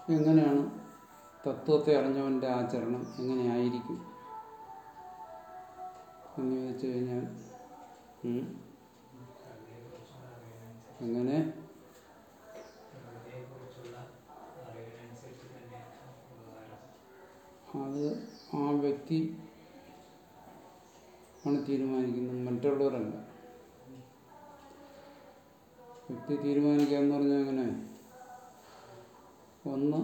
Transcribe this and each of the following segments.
എങ്ങനെയാണ് തത്വത്തെ അറിഞ്ഞവൻ്റെ ആചരണം എങ്ങനെയായിരിക്കും എന്ന് ചോദിച്ചു കഴിഞ്ഞാൽ ഉം, പ്രകൃതിയെക്കുറിച്ചുള്ള അറിവിനനുസരിച്ച് എങ്ങനെ പ്രകൃതിയെക്കുറിച്ചുള്ള അറിവിനനുസരിച്ച് തന്നെയാണ് ഉപകാരം അത് ആ വ്യക്തി ആണ് തീരുമാനിക്കുന്നത് മറ്റുള്ളവരല്ല വ്യക്തി തീരുമാനിക്കുക എന്ന് പറഞ്ഞാൽ എങ്ങനെ ഒന്ന്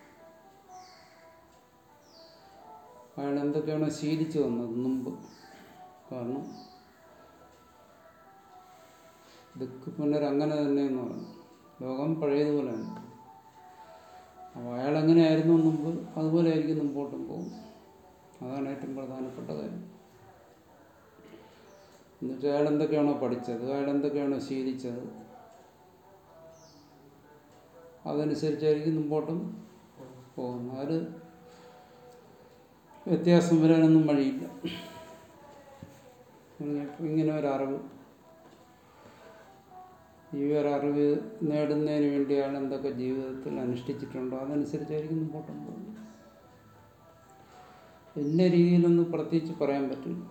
അയാൾ എന്തൊക്കെയാണോ ശീലിച്ചു വന്നത് മുമ്പ് കാരണം ദിക്ക് പുനരങ്ങനെ തന്നെ എന്ന് പറഞ്ഞു ലോകം പഴയതുപോലെയാണ് അപ്പോൾ അയാൾ എങ്ങനെയായിരുന്നു മുമ്പ് അതുപോലെ ആയിരിക്കും മുമ്പോട്ടും പോകും അതാണ് ഏറ്റവും പ്രധാനപ്പെട്ട കാര്യം എന്നുവെച്ചാൽ അയാൾ എന്തൊക്കെയാണോ പഠിച്ചത് അയാൾ എന്തൊക്കെയാണോ ശീലിച്ചത് അതനുസരിച്ചായിരിക്കും മുമ്പോട്ടും പോകുന്നത് അത് വ്യത്യാസം വരാനൊന്നും വഴിയില്ല ഇങ്ങനെ- ഇങ്ങനെ ഒരറിവ് ഈ ഒരറിവ് നേടുന്നതിന് വേണ്ടി അയാൾ എന്തൊക്കെ ജീവിതത്തിൽ അനുഷ്ഠിച്ചിട്ടുണ്ടോ അതനുസരിച്ചായിരിക്കും മുമ്പോട്ടും പോകുന്നത് ഇന്ന രീതിയിലൊന്നും പ്രത്യേകിച്ച് പറയാൻ പറ്റില്ല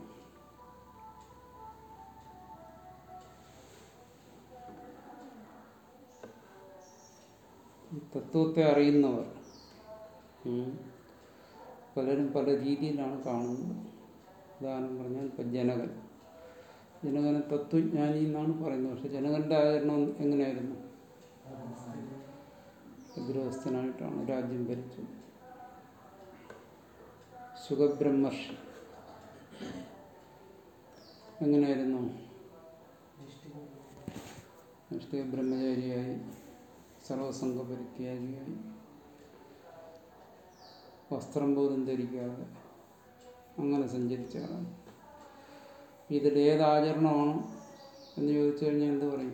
തത്വത്തെ അറിയുന്നവർ ഉം, പലരും പല രീതിയിലാണ് കാണുന്നത് ഉദാഹരണം പറഞ്ഞാൽ ഇപ്പം ജനകൻ ജനകനെ തത്വജ്ഞാനി എന്നാണ് പറയുന്നത് പക്ഷെ ജനകന്റെ ആചരണം എങ്ങനെയായിരുന്നു ഗൃഹസ്ഥനായിട്ടാണ് രാജ്യം ഭരിച്ചത് സുഖബ്രഹ്മർഷി എങ്ങനെയായിരുന്നു നിഷ്ഠിക ബ്രഹ്മചാരിയായി സർവസംഘ പരിത്യാഗിയായി വസ്ത്രം പോലും ധരിക്കാതെ അങ്ങനെ സഞ്ചരിച്ച ആളാണ് ഇതിൽ ഏത് ആചരണമാണ് എന്ന് ചോദിച്ചു കഴിഞ്ഞാൽ എന്ത് പറയും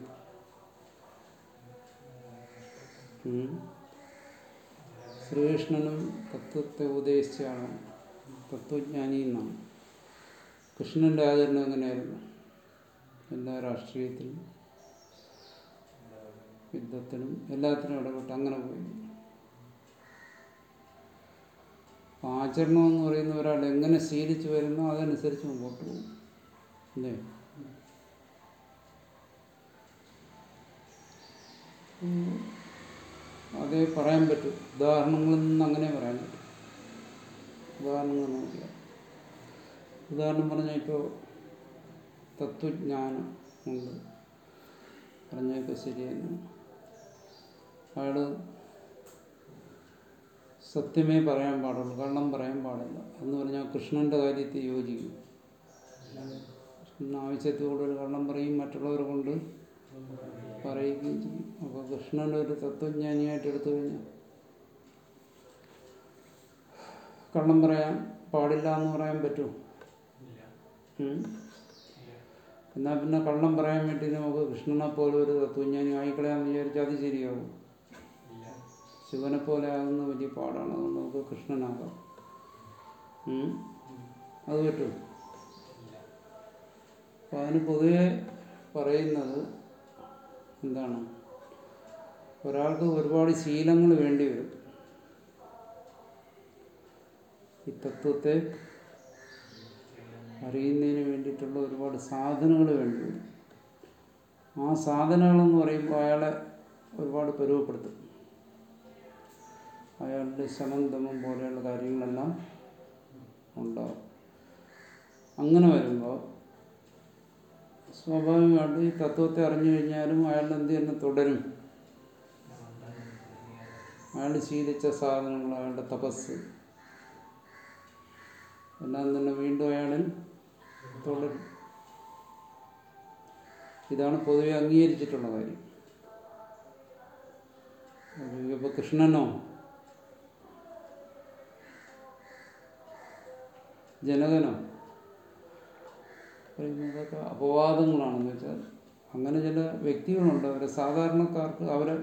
ഉം? ശ്രീകൃഷ്ണനും തത്വത്തെ ഉപദേശിച്ച ആളാണ് തത്വജ്ഞാനി എന്നാണ് കൃഷ്ണന്റെ ആചരണം എങ്ങനെയായിരുന്നു എല്ലാ രാഷ്ട്രീയത്തിലും യുദ്ധത്തിനും എല്ലാത്തിനും ഇടപെട്ട് അങ്ങനെ പോയി അപ്പൊ ആചരണം എന്ന് പറയുന്ന ഒരാൾ എങ്ങനെ ശീലിച്ചു വരുന്നോ അതനുസരിച്ച് മുമ്പോട്ട് പോകും അല്ലേ ഉം. അതേ പറയാൻ പറ്റും ഉദാഹരണങ്ങളിൽ നിന്ന് അങ്ങനെ പറയാൻ പറ്റും ഉദാഹരണങ്ങൾ നോക്കിയാൽ ഉദാഹരണം പറഞ്ഞാൽ ഇപ്പോൾ തത്വജ്ഞാനം ഉണ്ട് പറഞ്ഞൊക്കെ ശരിയാണ് അയാൾ സത്യമേ പറയാൻ പാടുള്ളൂ കള്ളം പറയാൻ പാടില്ല എന്ന് പറഞ്ഞാൽ കൃഷ്ണന്റെ കാര്യത്തിൽ യോജിക്കും കൃഷ്ണൻ ആവശ്യത്തിൽ കൂടുതൽ കള്ളം പറയും മറ്റുള്ളവരെ കൊണ്ട് പറയുകയും ചെയ്യും അപ്പോൾ കൃഷ്ണൻ ഒരു തത്വജ്ഞാനിയായിട്ട് എടുത്തു കഴിഞ്ഞാൽ കള്ളം പറയാൻ പാടില്ല എന്ന് പറയാൻ പറ്റുമോ ഉം? എന്നാൽ പിന്നെ കള്ളം പറയാൻ വേണ്ടി നമുക്ക് കൃഷ്ണനെ പോലെ ഒരു തത്വജ്ഞാനി ആയിക്കളയാന്ന് വിചാരിച്ചാൽ അത് ശരിയാവും ശിവനെ പോലെ ആകുന്ന വലിയ പാടാണ് അതുകൊണ്ട് നമുക്ക് കൃഷ്ണനാകാം ഉം? അത് പറ്റും അപ്പം അതിന് പൊതുവെ പറയുന്നത് എന്താണ് ഒരാൾക്ക് ഒരുപാട് ശീലങ്ങൾ വേണ്ടി വരും ഈ തത്വത്തെ അറിയുന്നതിന് വേണ്ടിയിട്ടുള്ള ഒരുപാട് സാധനങ്ങൾ വേണ്ടി വരും ആ സാധനങ്ങളെന്ന് പറയുമ്പോൾ അയാളെ ഒരുപാട് പരുവപ്പെടുത്തും അയാളുടെ ശമന്തമം പോലെയുള്ള കാര്യങ്ങളെല്ലാം ഉണ്ടാവും അങ്ങനെ വരുമ്പോൾ സ്വാഭാവികമായിട്ട് ഈ തത്വത്തെ അറിഞ്ഞു കഴിഞ്ഞാലും അയാൾ എന്ത് തന്നെ തുടരും അയാൾ ശീലിച്ച സാധനങ്ങൾ അയാളുടെ തപസ് എല്ലാം തന്നെ വീണ്ടും അയാളിൽ തുടരും ഇതാണ് പൊതുവെ അംഗീകരിച്ചിട്ടുള്ള കാര്യം ഇപ്പൊ കൃഷ്ണനോ ജനകനോ പറയുന്നതൊക്കെ അപവാദങ്ങളാണെന്ന് വെച്ചാൽ അങ്ങനെ ചില വ്യക്തികളുണ്ട് അവരെ സാധാരണക്കാർക്ക് അവരെ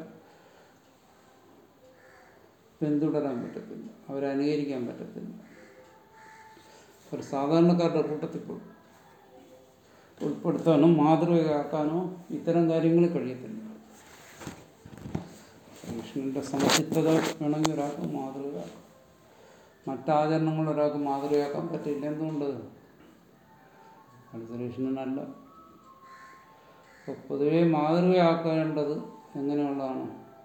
പിന്തുടരാൻ പറ്റത്തില്ല അവരെ അനുകരിക്കാൻ പറ്റത്തില്ല ഒരു സാധാരണക്കാരുടെ കൂട്ടത്തിൽ പെടും. ഉൾപ്പെടുത്താനോ മാതൃകയാക്കാനോ ഇത്തരം കാര്യങ്ങൾ കഴിയത്തില്ല കൃഷ്ണൻ്റെ സമചിത്തത വേണമെങ്കിൽ ഒരാൾക്ക് മാതൃകയാക്കാം മറ്റാചരണങ്ങൾ ഒരാൾക്ക് മാതൃകയാക്കാൻ പറ്റില്ല എന്തുകൊണ്ട് അത് ശ്രീകൃഷ്ണനല്ല അപ്പോൾ പൊതുവെ മാതൃകയാക്കേണ്ടത് എങ്ങനെയുള്ളതാണ്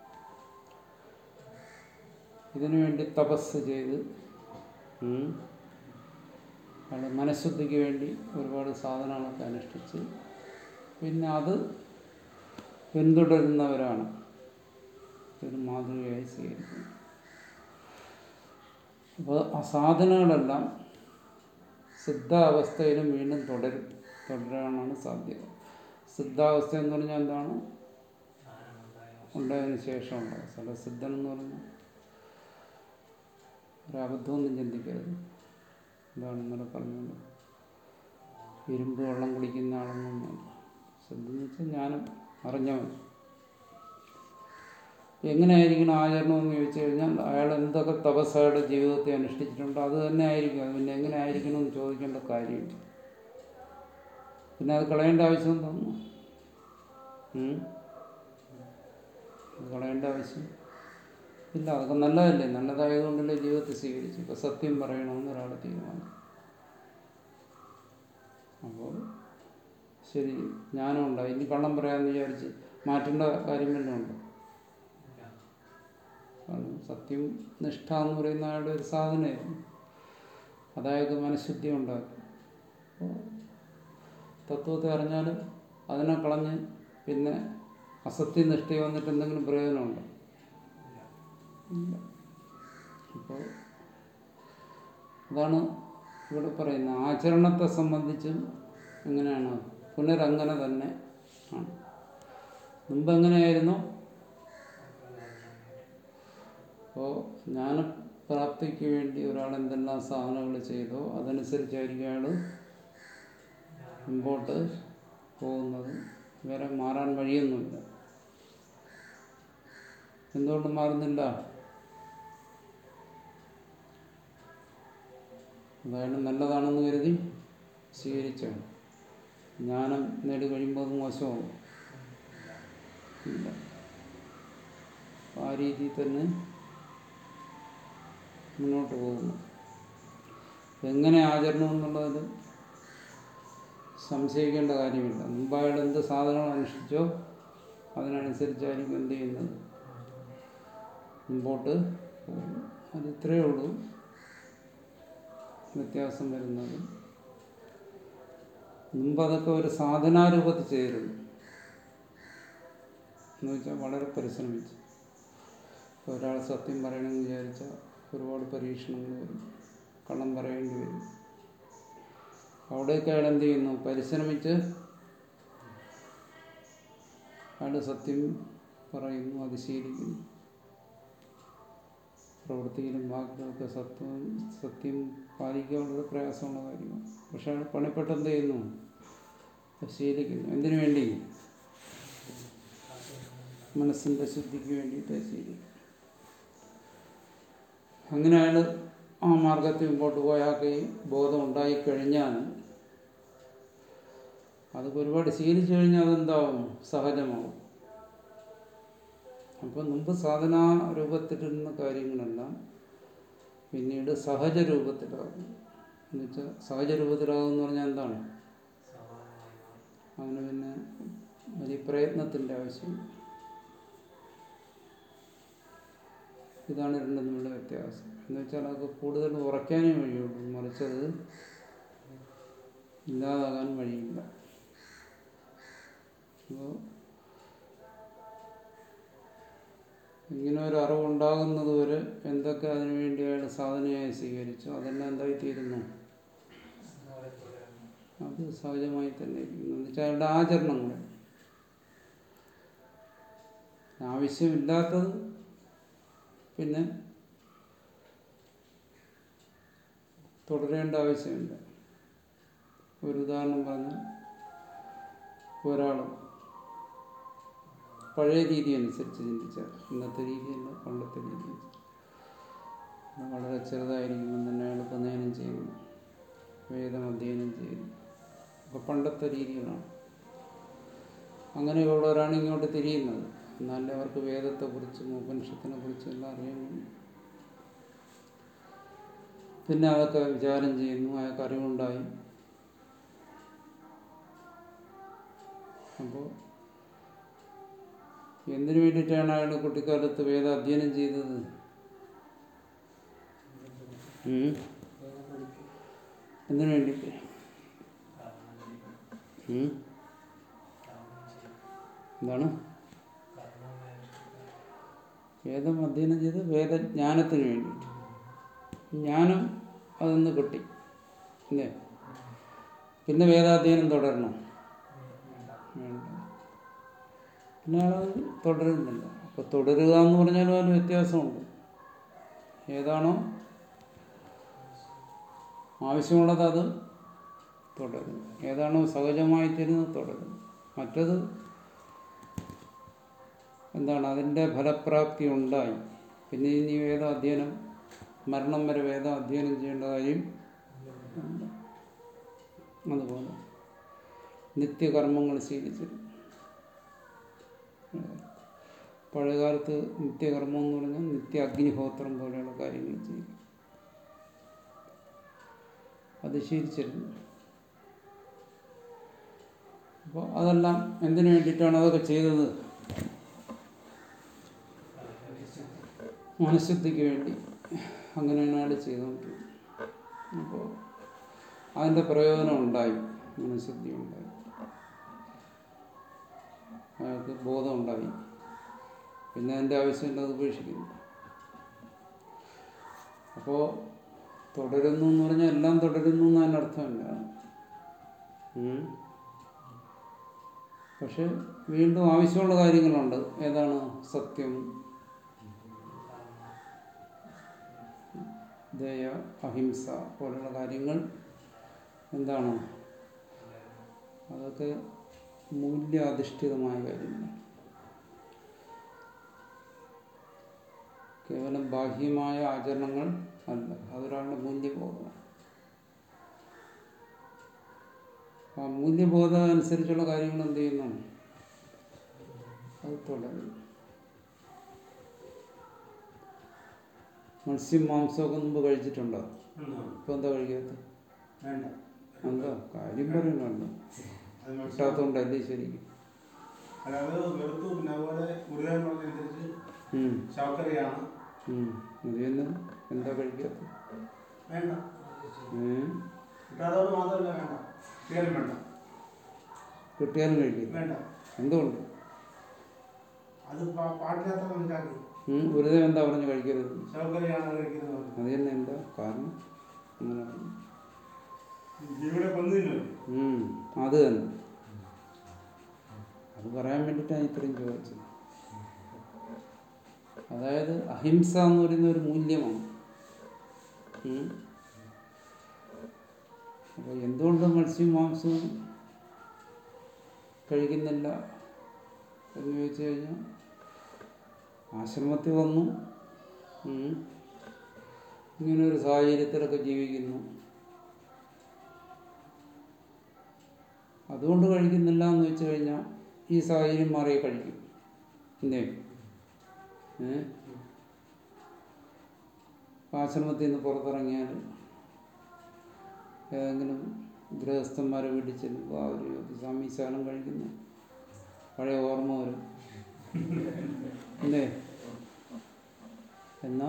ഇതിനു വേണ്ടി തപസ് ചെയ്ത് ഉം, അയാൾ മനഃശുദ്ധിക്ക് വേണ്ടി ഒരുപാട് സാധനങ്ങളൊക്കെ അനുഷ്ഠിച്ച് പിന്നെ അത് പിന്തുടരുന്നവരാണ് ഒരു മാതൃകയായി സ്വീകരിക്കുന്നത് അപ്പോൾ ആ സാധനങ്ങളെല്ലാം സിദ്ധാവസ്ഥയിലും വീണ്ടും തുടരും തുടരാനാണ് സാധ്യത സിദ്ധാവസ്ഥ എന്ന് പറഞ്ഞാൽ എന്താണ് ഉണ്ടായതിനു ശേഷമുള്ള അവസ്ഥ സിദ്ധൻ എന്ന് പറഞ്ഞാൽ ഒരബദ്ധമൊന്നും ചിന്തിക്കരുത് എന്താണ് ഇന്നലെ പറഞ്ഞത് ഇരുമ്പ് വെള്ളം കുടിക്കുന്ന ആളൊന്നും സിദ്ധെന്ന് വെച്ചാൽ ജ്ഞാനം അറിഞ്ഞവൻ എങ്ങനെയായിരിക്കണം ആചരണം എന്ന് ചോദിച്ചു കഴിഞ്ഞാൽ അയാൾ എന്തൊക്കെ തപസ് അയാളുടെ ജീവിതത്തെ അനുഷ്ഠിച്ചിട്ടുണ്ടോ അത് തന്നെ ആയിരിക്കും അത് പിന്നെ എങ്ങനെ ആയിരിക്കണം എന്ന് ചോദിക്കേണ്ട കാര്യമില്ല പിന്നെ അത് കളയേണ്ട ആവശ്യം തോന്നുന്നു അത് കളയേണ്ട ആവശ്യം ഇല്ല അതൊക്കെ നല്ലതല്ലേ നല്ലതായതുകൊണ്ടല്ലേ ജീവിതത്തെ സ്വീകരിച്ചു ഇപ്പം സത്യം പറയണമെന്ന് ഒരാൾ തീരുമാനം അപ്പോൾ ശരി ജ്ഞാനം ഉണ്ടായി ഇനി കള്ളം പറയാമെന്ന് വിചാരിച്ച് മാറ്റേണ്ട കാര്യം വല്ലതും ഉണ്ടോ കാരണം സത്യം നിഷ്ഠ എന്ന് പറയുന്ന അയാളുടെ ഒരു സാധനമായിരുന്നു അതായത് മനഃശുദ്ധി ഉണ്ടാക്കി അപ്പോൾ തത്വത്തെ അറിഞ്ഞാൽ അതിനെ കളഞ്ഞ് പിന്നെ അസത്യനിഷ്ഠ വന്നിട്ട് എന്തെങ്കിലും പ്രയോജനമുണ്ടോ ഇല്ല അപ്പോൾ അതാണ് ഇവിടെ പറയുന്നത് ആചരണത്തെ സംബന്ധിച്ചും എങ്ങനെയാണ് പുനരങ്ങനെ തന്നെ ആണ് മുമ്പ് എങ്ങനെയായിരുന്നു അപ്പോൾ ജ്ഞാനപ്രാപ്തിക്ക് വേണ്ടി ഒരാൾ എന്തെല്ലാം സാധനങ്ങൾ ചെയ്തോ അതനുസരിച്ചായിരിക്കും അയാൾ മുമ്പോട്ട് പോകുന്നത് വേറെ മാറാൻ വഴിയൊന്നുമില്ല എന്തുകൊണ്ട് മാറുന്നില്ല അതായത് നല്ലതാണെന്ന് കരുതി സ്വീകരിച്ചാണ് ജ്ഞാനം നേടി കഴിയുമ്പോൾ അത് മോശമാവും ഇല്ല ആ രീതിയിൽ തന്നെ മുന്നോട്ട് പോകുന്നു എങ്ങനെ ആചരണം എന്നുള്ളതിൽ സംശയിക്കേണ്ട കാര്യമില്ല മുമ്പ് അയാൾ എന്ത് സാധനങ്ങൾ അനുഷ്ഠിച്ചോ അതിനനുസരിച്ചായിരിക്കും എന്ത് ചെയ്യുന്നത് മുമ്പോട്ട് പോകുന്നു അത് ഇത്രയേ ഉള്ളൂ വ്യത്യാസം വരുന്നത് മുമ്പ് അതൊക്കെ ഒരു സാധനാരൂപത്തിൽ ചേരുന്നു എന്ന് വെച്ചാൽ വളരെ പരിശ്രമിച്ചു ഇപ്പോൾ ഒരാൾ സത്യം പറയണമെന്ന് വിചാരിച്ചാൽ ഒരുപാട് പരീക്ഷണങ്ങൾ വരും കള്ളം പറയേണ്ടി വരും അവിടെയൊക്കെ അയാൾ എന്ത് ചെയ്യുന്നു പരിശ്രമിച്ച് അയാൾ സത്യം പറയുന്നു അത് ശീലിക്കുന്നു പ്രവൃത്തിയിലും വാക്കിലൊക്കെ സത്യം സത്യം പാലിക്കുക വളരെ പ്രയാസമുള്ള കാര്യമാണ് പക്ഷെ അയാൾ പണിപ്പെട്ട് എന്ത് ചെയ്യുന്നു അത് ശീലിക്കുന്നു എന്തിനു വേണ്ടി മനസ്സിൻ്റെ ശുദ്ധിക്ക് വേണ്ടിയിട്ട് ശീലിക്കും അങ്ങനെ അയാൾ ആ മാർഗത്തിൽ മുമ്പോട്ട് പോയാക്കി ബോധം ഉണ്ടായിക്കഴിഞ്ഞാൽ അതൊക്കെ ഒരുപാട് ശീലിച്ചു കഴിഞ്ഞാൽ അതെന്താവും സഹജമാവും അപ്പോൾ മുമ്പ് സാധനാ രൂപത്തിലിരുന്ന കാര്യങ്ങളെല്ലാം പിന്നീട് സഹജ രൂപത്തിലാകും എന്നുവെച്ചാൽ സഹജ രൂപത്തിലാകും എന്ന് പറഞ്ഞാൽ എന്താണ് അതിന് പിന്നെ വലിയ പ്രയത്നത്തിൻ്റെ ആവശ്യം ഇതാണ് രണ്ടും തമ്മിലുള്ള വ്യത്യാസം എന്ന് വെച്ചാൽ അതൊക്കെ കൂടുതൽ ഉറയ്ക്കാനേ വഴിയുള്ളൂ മറിച്ചത് ഇല്ലാതാകാൻ വഴിയില്ല അപ്പോൾ ഇങ്ങനെ ഒരു അറിവുണ്ടാകുന്നത് വരെ എന്തൊക്കെ അതിനു വേണ്ടി അയാൾ സാധനയായി സ്വീകരിച്ചു അതെല്ലാം എന്തായിത്തീരുന്നു അത് സഹജമായി തന്നെ ഇരിക്കുന്നു എന്ന് വെച്ചാൽ അയാളുടെ ആചരണങ്ങൾ ആവശ്യമില്ലാത്തത് പിന്നെ തുടരേണ്ട ആവശ്യമില്ല ഒരു ഉദാഹരണം പറഞ്ഞാൽ ഒരാൾ പഴയ രീതി അനുസരിച്ച് ചിന്തിച്ചാൽ ഇന്നത്തെ രീതിയല്ല പണ്ടത്തെ രീതി അനുസരിച്ച്. വളരെ ചെറുതായിരിക്കുമ്പോൾ തന്നെ അയാൾ പ്രനയനം ചെയ്യുന്നു വേദം അധ്യയനം ചെയ്യുന്നു അപ്പോൾ പണ്ടത്തെ രീതികളാണ് അങ്ങനെയുള്ളവരാണ് ഇങ്ങോട്ട് തിരിയുന്നത് എന്നാലേ അവർക്ക് വേദത്തെക്കുറിച്ചും ഉപനിഷത്തിനെ കുറിച്ചും എല്ലാം അറിയാൻ കഴിയും പിന്നെ അതൊക്കെ വിചാരം ചെയ്യുന്നു അയാൾക്ക് അറിവുണ്ടായി അപ്പോൾ എന്തിനു വേണ്ടിയിട്ടാണ് അയാൾ കുട്ടിക്കാലത്ത് വേദ അധ്യയനം ചെയ്തത് ഉം? എന്തിനു വേണ്ടിയിട്ട് ഉം? എന്താണ് വേദം അധ്യയനം ചെയ്ത് വേദജ്ഞാനത്തിന് വേണ്ടിയിട്ട് ജ്ഞാനം അതൊന്ന് കിട്ടി അല്ലേ പിന്നെ വേദാധ്യയനം തുടരണം വേണ്ട പിന്നെ അയാളത് തുടരുന്നില്ല അപ്പോൾ തുടരുക എന്ന് പറഞ്ഞാലും അതിന് വ്യത്യാസമുണ്ട് ഏതാണോ ആവശ്യമുള്ളത് അത് തുടരുന്നു ഏതാണോ സഹജമായി തരുന്നത് തുടരുന്നു മറ്റത് എന്താണ് അതിൻ്റെ ഫലപ്രാപ്തി ഉണ്ടായി പിന്നെ ഇനി വേദ അധ്യയനം മരണം വരെ വേദ അധ്യയനം ചെയ്യേണ്ട കാര്യം ഇല്ല. അതുപോലെ നിത്യകർമ്മങ്ങൾ ശീലിച്ചിരുന്നു പഴയകാലത്ത് നിത്യകർമ്മം എന്ന് പറഞ്ഞാൽ നിത്യ അഗ്നിഹോത്രം പോലെയുള്ള കാര്യങ്ങൾ ചെയ്യും അത് ശീലിച്ചിരുന്നു അപ്പോൾ അതെല്ലാം എന്തിനു വേണ്ടിയിട്ടാണ് അതൊക്കെ ചെയ്തത് മനഃശുദ്ധിക്ക് വേണ്ടി അങ്ങനെയാണ് അയാൾ ചെയ്തുകൊണ്ടിരുന്നത് അപ്പോൾ അതിൻ്റെ പ്രയോജനം ഉണ്ടായി മനഃശുദ്ധി ഉണ്ടായി അയാൾക്ക് ബോധം ഉണ്ടായി പിന്നെ അതിൻ്റെ ആവശ്യമില്ല അത് ഉപേക്ഷിക്കുന്നു അപ്പോൾ തുടരുന്നു എന്ന് പറഞ്ഞാൽ എല്ലാം തുടരുന്നു എന്ന് അതിൻ്റെ അർത്ഥമില്ല ഉം. പക്ഷെ വീണ്ടും ആവശ്യമുള്ള കാര്യങ്ങളുണ്ട് ഏതാണ് സത്യം ദയ അഹിംസ പോലുള്ള കാര്യങ്ങൾ എന്താണ് അതൊക്കെ മൂല്യാധിഷ്ഠിതമായ കാര്യങ്ങൾ കേവലം ബാഹ്യമായ ആചരണങ്ങൾ അല്ല അതൊരാളുടെ മൂല്യബോധമാണ് ആ മൂല്യബോധം അനുസരിച്ചുള്ള കാര്യങ്ങൾ എന്ത് ചെയ്യുന്നു അത് തുടരുന്നു മത്സ്യം മാംസമൊക്കെ മുമ്പ് കഴിച്ചിട്ടുണ്ടോ ഇപ്പൊ എന്താ കഴിക്കാത്ത വേണ്ട എന്താ കാര്യം പറയുന്നുണ്ടോ അത് മനസ്സിലാവും കിട്ടാത്തോണ്ടല്ലേ ശരിക്കും അല്ലാതെ വെറുത്തു പിന്നെ അതുപോലെ ഗുരുദേവൻ പറഞ്ഞനുസരിച്ച് ഉം, ശവക്കറിയാണ് ഉം. ഇത് തന്നെ എന്താ കഴിക്കാത്ത വേണ്ട ഏഹ് കിട്ടാത്തത് മാത്രമല്ല വേണ്ട തീരും വേണ്ട കിട്ടിയാലും കഴിക്കില്ല വേണ്ട എന്തുകൊണ്ട് അത് പാ- പാടില്ലാത്ത മനസ്സിലാക്കി ഉം, വെറുതെ എന്താ പറഞ്ഞു കഴിക്കരുത് ശവക്കറിയാണ് കഴിക്കുന്നത് പറഞ്ഞു. അത് തന്നെ എന്താ കാരണം അങ്ങനെ പറഞ്ഞു. ജീവികളെ കൊന്നില്ലേ ഉം, അത് തന്നെ അത് പറയാൻ വേണ്ടിയിട്ടാണ് ഇത്രയും ചോദിച്ചത് അതായത് അഹിംസ എന്ന് പറയുന്ന ഒരു മൂല്യമാണ് ഉം. അപ്പോൾ എന്തുകൊണ്ട് മത്സ്യവും മാംസവും കഴിക്കുന്നില്ല എന്ന് ചോദിച്ചു കഴിഞ്ഞാൽ ആശ്രമത്തിൽ വന്നു ഉം. ഇങ്ങനെ ഒരു സാഹചര്യത്തിലൊക്കെ ജീവിക്കുന്നു അതുകൊണ്ട് കഴിക്കുന്നില്ല എന്ന് വെച്ച് കഴിഞ്ഞാൽ ഈ സാഹചര്യം മാറിയേ കഴിക്കും എന്തേ ഏ ആശ്രമത്തിൽ നിന്ന് പുറത്തിറങ്ങിയാൽ ഏതെങ്കിലും ഗൃഹസ്ഥന്മാരെ വീട്ടിൽ ചെല്ലുമ്പോൾ അവർ സ്വാമി ശാലം കഴിക്കുന്നു പഴയ ഓർമ്മ വരും എന്തേ എന്നാ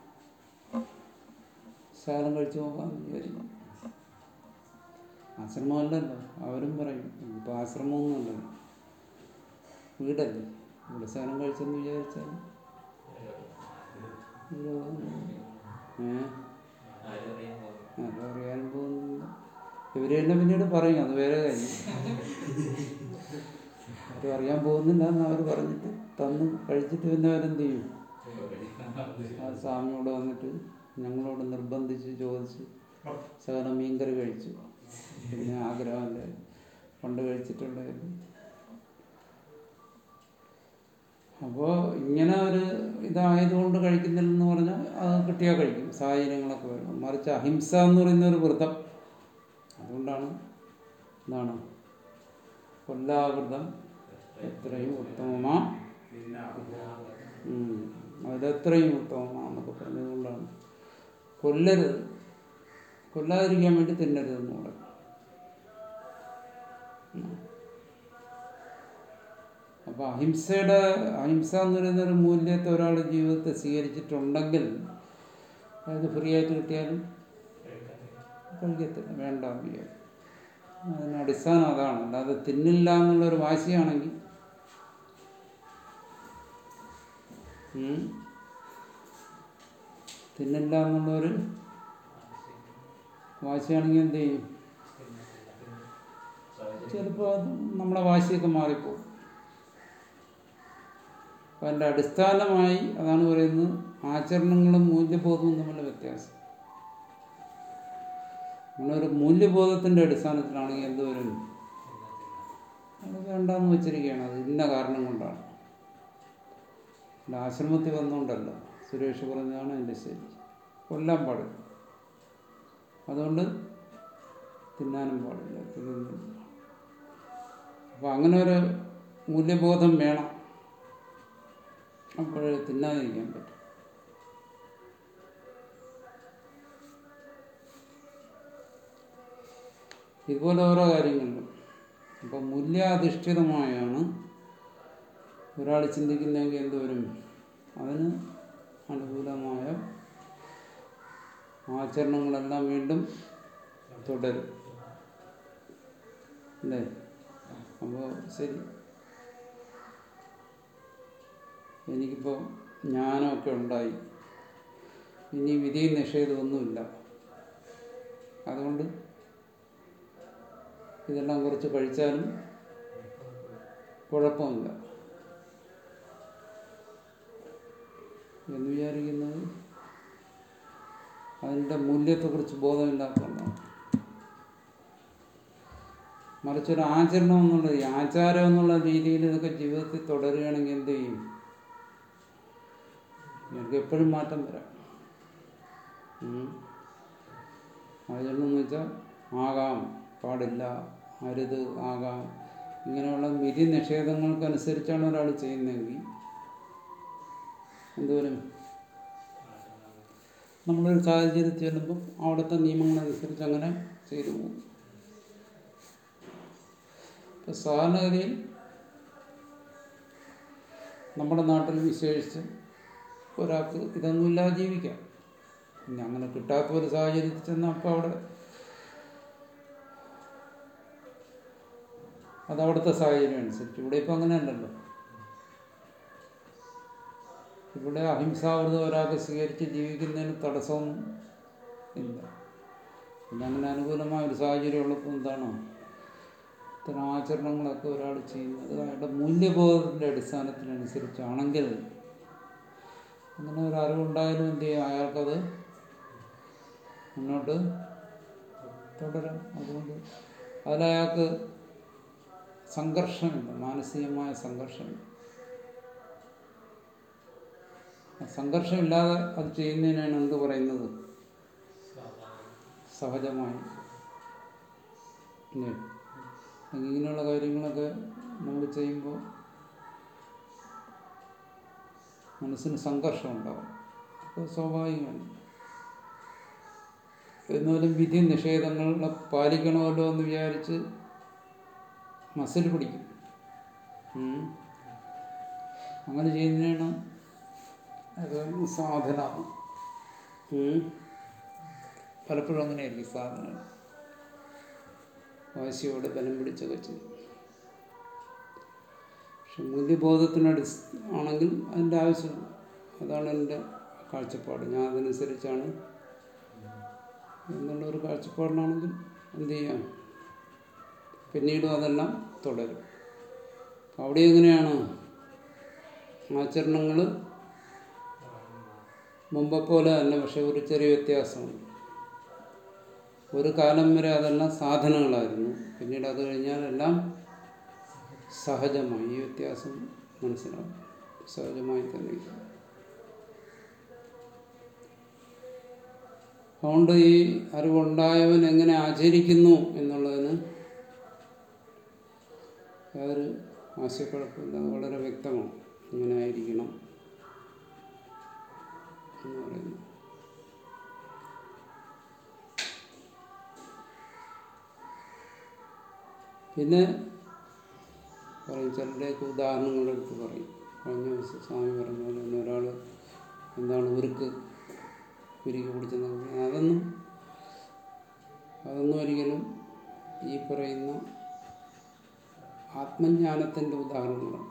ശാലം കഴിച്ചു നോക്കാമെന്ന് വിചാരിക്കും ആശ്രമമല്ലല്ലോ അവരും പറയും ഇപ്പം ആശ്രമമൊന്നുമല്ലല്ലോ വീടല്ലേ ഇവിടെ ശാലം കഴിച്ചെന്ന് വിചാരിച്ചാൽ ഏഹ് അതറിയാൻ പോകുന്നില്ല ഇവരെല്ലാം പിന്നീട് പറയും അത് വേറെ കാര്യം ആരും അറിയാൻ പോകുന്നില്ല എന്ന് അവർ പറഞ്ഞിട്ട് തന്ന് കഴിച്ചിട്ട് പിന്നെ അവരെന്ത് ചെയ്യും ആ സ്വാമിയോട് വന്നിട്ട് ഞങ്ങളോട് നിർബന്ധിച്ച് ചോദിച്ച് ശകലം മീൻകറി കഴിച്ചു പിന്നെ ആഗ്രഹമല്ലേ പണ്ട് കഴിച്ചിട്ടുണ്ടായിരുന്നു അപ്പോൾ ഇങ്ങനെ ഒരു ഇതായതുകൊണ്ട് കഴിക്കുന്നില്ലെന്ന് പറഞ്ഞാൽ അത് കിട്ടിയാൽ കഴിക്കും സാഹചര്യങ്ങളൊക്കെ വരും മറിച്ച് അഹിംസ എന്ന് പറയുന്ന ഒരു വ്രതം അതുകൊണ്ടാണ് എന്താണ് കൊല്ലാവൃതം എത്രയും ഉത്തമമാ ഉം. അതിലെത്രയും ഉത്തമമാണെന്നൊക്കെ പറഞ്ഞതുകൊണ്ടാണ് കൊല്ലരുത് കൊല്ലാതിരിക്കാൻ വേണ്ടി തിന്നരുതെന്ന് പറയും ഉം. അപ്പൊ അഹിംസയുടെ അഹിംസ എന്ന് പറയുന്ന ഒരു മൂല്യത്തെ ഒരാൾ ജീവിതത്തെ സ്വീകരിച്ചിട്ടുണ്ടെങ്കിൽ അതായത് ഫ്രീ ആയിട്ട് കിട്ടിയാലും കഴിക്കത്തില്ല വേണ്ട എന്ന് വിചാരിക്കും. അതിന് അടിസ്ഥാനം അതാണ് അല്ലാതെ തിന്നില്ല എന്നുള്ളൊരു വാശിയാണെങ്കിൽ ഉം, തിന്നില്ല എന്നുള്ളൊരു വാശിയാണെങ്കിൽ എന്ത് ചെയ്യും ചിലപ്പോൾ അത് നമ്മളെ വാശിയൊക്കെ മാറിപ്പോകും അപ്പം അതിൻ്റെ അടിസ്ഥാനമായി അതാണ് പറയുന്നത് ആചരണങ്ങളും മൂല്യബോധവും തമ്മിലുള്ള വ്യത്യാസം നമ്മളൊരു മൂല്യബോധത്തിൻ്റെ അടിസ്ഥാനത്തിലാണെങ്കിൽ എന്തുവരും അത് വേണ്ടാന്ന് വെച്ചിരിക്കുകയാണ് അത് ഇന്ന കാരണം കൊണ്ടാണ് അല്ല ആശ്രമത്തിൽ വന്നുകൊണ്ടല്ല സുരേഷ് പറഞ്ഞതാണ് എൻ്റെ ശരി കൊല്ലാൻ പാടില്ല അതുകൊണ്ട് തിന്നാനും പാടില്ല തിന്നുന്നില്ല അപ്പം അങ്ങനെ ഒരു മൂല്യബോധം വേണം അപ്പോഴേ തിന്നാതിരിക്കാൻ പറ്റും ഇതുപോലെ ഓരോ കാര്യങ്ങളിലും അപ്പം മൂല്യാധിഷ്ഠിതമായാണ് ഒരാൾ ചിന്തിക്കുന്നെങ്കിൽ എന്തുവരും അതിന് അനുകൂലമായ ആചരണങ്ങളെല്ലാം വീണ്ടും തുടരും അല്ലേ അപ്പോൾ ശരി എനിക്കിപ്പോൾ ജ്ഞാനമൊക്കെ ഉണ്ടായി ഇനി വിധിയും നിഷേധമൊന്നുമില്ല അതുകൊണ്ട് ഇതെല്ലാം കുറച്ച് കഴിച്ചാലും കുഴപ്പമില്ല എന്ന് വിചാരിക്കുന്നത് അതിൻ്റെ മൂല്യത്തെക്കുറിച്ച് ബോധമില്ലാത്തതുകൊണ്ടാണ് മറിച്ചൊരു ആചരണം എന്നുള്ള ഈ ആചാരം എന്നുള്ള രീതിയിൽ ഇതൊക്കെ ജീവിതത്തിൽ തുടരുകയാണെങ്കിൽ എന്ത് ചെയ്യും നിങ്ങൾക്ക് എപ്പോഴും മാറ്റം വരാം ഉം. ആചരണം എന്ന് വെച്ചാൽ ആകാം പാടില്ല അരുത് ആകാം ഇങ്ങനെയുള്ള വിധി നിഷേധങ്ങൾക്കനുസരിച്ചാണ് ഒരാൾ ചെയ്യുന്നതെങ്കിൽ എന്തോരം നമ്മളൊരു സാഹചര്യത്തിൽ ചെല്ലുമ്പോൾ അവിടുത്തെ നിയമങ്ങളനുസരിച്ച് അങ്ങനെ ചെയ്തു പോകും ഇപ്പം സാധാരണഗതിയിൽ നമ്മുടെ നാട്ടിൽ വിശേഷിച്ച് ഒരാൾക്ക് ഇതൊന്നുമില്ലാതെ ജീവിക്കാം പിന്നെ അങ്ങനെ കിട്ടാത്ത ഒരു സാഹചര്യത്തിൽ ചെന്നാൽ അപ്പോൾ അവിടെ അത് അവിടുത്തെ സാഹചര്യം അനുസരിച്ച് ഇവിടെ ഇപ്പം അങ്ങനെയല്ലല്ലോ ഇവിടെ അഹിംസാവൃതം ഒരാൾക്ക് സ്വീകരിച്ച് ജീവിക്കുന്നതിന് തടസ്സമൊന്നും ഇല്ല പിന്നെ അങ്ങനെ അനുകൂലമായ ഒരു സാഹചര്യം ഉള്ളപ്പോൾ എന്താണ് ഇത്തരം ആചരണങ്ങളൊക്കെ ഒരാൾ ചെയ്യുന്നത് അയാളുടെ മൂല്യബോധത്തിൻ്റെ അടിസ്ഥാനത്തിനനുസരിച്ചാണെങ്കിൽ അങ്ങനെ ഒരു അറിവുണ്ടായാലും എന്ത് ചെയ്യും അയാൾക്കത് മുന്നോട്ട് തുടരാം അതുകൊണ്ട് അതിലയാൾക്ക് സംഘർഷമില്ല മാനസികമായ സംഘർഷമില്ല ആ സംഘർഷമില്ലാതെ അത് ചെയ്യുന്നതിനാണ് എന്ത് പറയുന്നത് സഹജമായി ഇല്ലേ? ഇങ്ങനെയുള്ള കാര്യങ്ങളൊക്കെ നമ്മൾ ചെയ്യുമ്പോൾ മനസ്സിന് സംഘർഷം ഉണ്ടാവും അപ്പോൾ സ്വാഭാവികമാണ് എന്നാലും വിധി നിഷേധങ്ങൾ പാലിക്കണമല്ലോ എന്ന് വിചാരിച്ച് മസിൽ പിടിക്കും ഉം. അങ്ങനെ ചെയ്യുന്നതിനാണ് അത് സാധന ഉം. പലപ്പോഴും അങ്ങനെയായിരിക്കും സാധന വാശിയോടെ ബലം പിടിച്ചൊക്കെ ചെയ്യും പക്ഷെ മൂല്യബോധത്തിനടി ആണെങ്കിൽ അതിൻ്റെ ആവശ്യമില്ല അതാണ് എൻ്റെ കാഴ്ചപ്പാട് ഞാൻ അതനുസരിച്ചാണ് എന്നുള്ള ഒരു കാഴ്ചപ്പാടിനാണെങ്കിൽ എന്ത് ചെയ്യാം പിന്നീടും അതെല്ലാം തുടരും അവിടെ എങ്ങനെയാണ് ആചരണങ്ങൾ മുമ്പെ പോലെ അല്ല പക്ഷെ ഒരു ചെറിയ വ്യത്യാസമുണ്ട് ഒരു കാലം വരെ അതെല്ലാം സാധനങ്ങളായിരുന്നു പിന്നീട് അത് കഴിഞ്ഞാൽ എല്ലാം സഹജമായി ഈ വ്യത്യാസം മനസ്സിലാവും സഹജമായി തന്നെ ഇരിക്കും. അതുകൊണ്ട് ഈ അറിവുണ്ടായവൻ എങ്ങനെ ആചരിക്കുന്നു എന്നുള്ളതിന് യാതൊരു ആശയക്കുഴപ്പമില്ല അത് വളരെ വ്യക്തമാണ് ഇങ്ങനെ ആയിരിക്കണം എന്ന് പറയുന്നു പിന്നെ പറയും ചിലരുടെയൊക്കെ ഉദാഹരണങ്ങളെടുത്ത് പറയും കഴിഞ്ഞ ദിവസം സ്വാമി പറഞ്ഞ പോലെ തന്നെ ഒരാൾ എന്താണ് ഉരുക്ക് ഉരുക്കി കുടിച്ചെന്നൊക്കെ പറയും. അതൊന്നും അതൊന്നും ഒരിക്കലും ഈ പറയുന്ന ആത്മജ്ഞാനത്തിൻ്റെ ഉദാഹരണങ്ങളാണ്